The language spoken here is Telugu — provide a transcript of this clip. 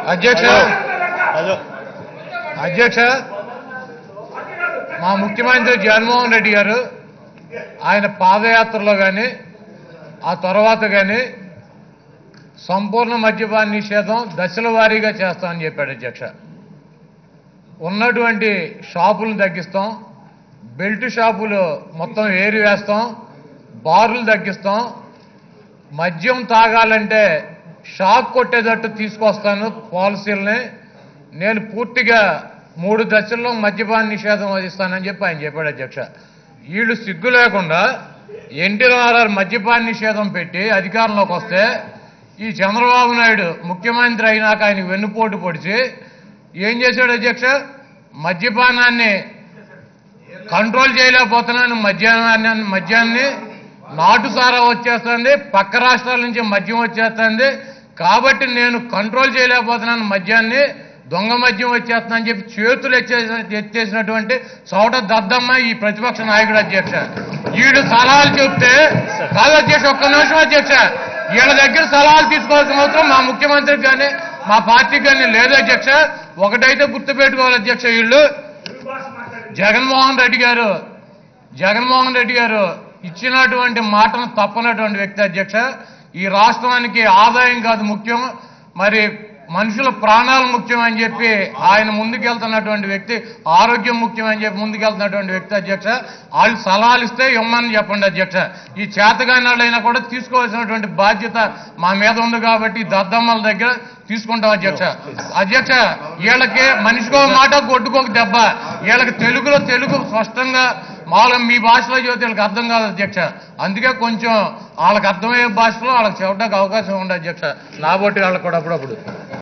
అధ్యక్ష అధ్యక్ష మా ముఖ్యమంత్రి జగన్మోహన్ రెడ్డి గారు ఆయన పాదయాత్రలో కానీ ఆ తర్వాత కానీ సంపూర్ణ మద్యపాన నిషేధం దశల వారీగా చేస్తామని చెప్పాడు అధ్యక్ష ఉన్నటువంటి షాపులను తగ్గిస్తాం బెల్ట్ షాపులు మొత్తం ఏరి వేస్తాం బార్లు తగ్గిస్తాం మద్యం తాగాలంటే షాక్ కొట్టేటట్టు తీసుకొస్తాను పాలసీలని నేను పూర్తిగా మూడు దశల్లో మద్యపాన నిషేధం వధిస్తానని చెప్పి ఆయన చెప్పాడు అధ్యక్ష వీళ్ళు సిగ్గు లేకుండా ఎన్టీ రామారావు మద్యపాన నిషేధం పెట్టి అధికారంలోకి వస్తే ఈ చంద్రబాబు నాయుడు ముఖ్యమంత్రి అయినాక ఆయనకు వెన్నుపోటు పొడిచి ఏం చేశాడు అధ్యక్ష మద్యపానాన్ని కంట్రోల్ చేయలేకపోతున్నాను మద్యాన్ని మద్యాన్ని నాటు సారా వచ్చేస్తుంది పక్క రాష్ట్రాల నుంచి మద్యం వచ్చేస్తుంది కాబట్టి నేను కంట్రోల్ చేయలేకపోతున్నాను మద్యాన్ని దొంగ మద్యం వచ్చేస్తుందని చెప్పి చేతులు ఎత్తేసి ఎత్తేసినటువంటి చోట దద్దమ్మ ఈ ప్రతిపక్ష నాయకుడు అధ్యక్ష వీడు సలహాలు చెప్తే కాదు అధ్యక్ష ఒక్క నిమిషం అధ్యక్ష వీళ్ళ దగ్గర సలహాలు తీసుకోవాల్సిన అవసరం మా ముఖ్యమంత్రికి కానీ మా పార్టీకి కానీ లేదు అధ్యక్ష ఒకటైతే గుర్తుపెట్టుకోవాలి అధ్యక్ష వీళ్ళు జగన్మోహన్ రెడ్డి గారు జగన్మోహన్ రెడ్డి గారు ఇచ్చినటువంటి మాటను తప్పనటువంటి వ్యక్తి అధ్యక్ష ఈ రాష్ట్రానికి ఆదాయం కాదు ముఖ్యం మరి మనుషుల ప్రాణాలు ముఖ్యం అని చెప్పి ఆయన ముందుకెళ్తున్నటువంటి వ్యక్తి ఆరోగ్యం ముఖ్యం అని చెప్పి ముందుకెళ్తున్నటువంటి వ్యక్తి అధ్యక్ష వాళ్ళు సలహాలు ఇస్తే ఇమ్మని చెప్పండి అధ్యక్ష ఈ చేతగాని వాళ్ళైనా కూడా తీసుకోవాల్సినటువంటి బాధ్యత మా మీద ఉంది కాబట్టి ఈ దద్దమ్మల దగ్గర తీసుకుంటాం అధ్యక్ష అధ్యక్ష వీళ్ళకి మనిషికో మాట గొడ్డుకోక దెబ్బ వీళ్ళకి తెలుగులో తెలుగు స్పష్టంగా మామూలుగా మీ భాషలో చెబితే వీళ్ళకి అర్థం కాదు అధ్యక్ష అందుకే కొంచెం వాళ్ళకి అర్థమయ్యే భాషలో వాళ్ళకి చెప్పడానికి అవకాశం ఉంది అధ్యక్ష నా బట్టి వాళ్ళకి కూడా అప్పుడప్పుడు